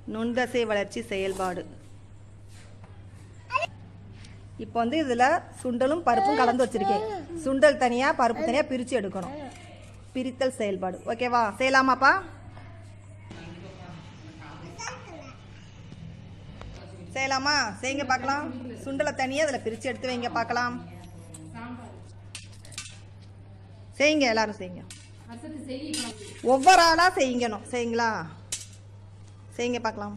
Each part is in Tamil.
நுண்தசை வளர்ச்சி செயல்பாடு இப்போ வந்து இதில் சுண்டலும் பருப்பும் கலந்து வச்சிருக்கேன் சுண்டல் தனியாக பருப்பு தனியாக பிரித்து எடுக்கணும் பிரித்தல் செயல்பாடு ஓகேவா செய்யலாமாப்பா செய்யலாமா செய்யுங்க பார்க்கலாம் சுண்டலை தனியாக அதில் பிரித்து எடுத்து வைங்க பார்க்கலாம் செய்யுங்க எல்லாரும் செய்யுங்க ஒவ்வொரு ஆளாக செய்யுங்கணும் செய்யுங்களா செய்யுங்க பார்க்கலாம்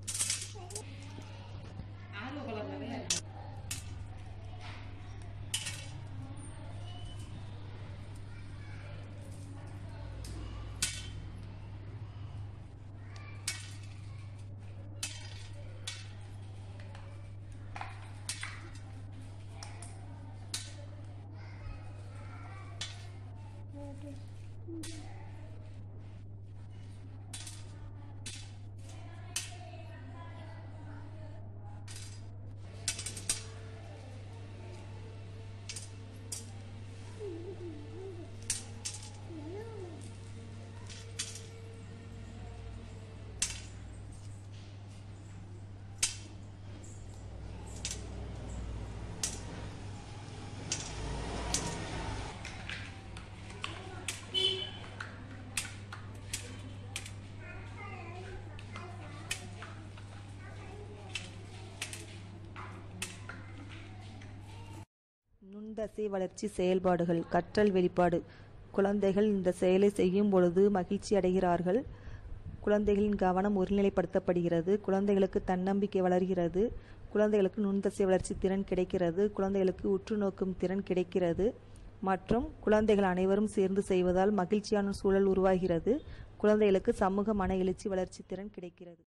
நுண்தசை வளர்ச்சி செயல்பாடுகள் கற்றல் வெளிப்பாடு குழந்தைகள் இந்த செயலை செய்யும் பொழுது மகிழ்ச்சி அடைகிறார்கள் குழந்தைகளின் கவனம் ஒருநிலைப்படுத்தப்படுகிறது குழந்தைகளுக்கு தன்னம்பிக்கை வளர்கிறது குழந்தைகளுக்கு நுண்தசை வளர்ச்சி திறன் கிடைக்கிறது குழந்தைகளுக்கு உற்று நோக்கும் திறன் கிடைக்கிறது மற்றும் குழந்தைகள் அனைவரும் சேர்ந்து செய்வதால் மகிழ்ச்சியான சூழல் உருவாகிறது குழந்தைகளுக்கு சமூக மன எழுச்சி வளர்ச்சி திறன் கிடைக்கிறது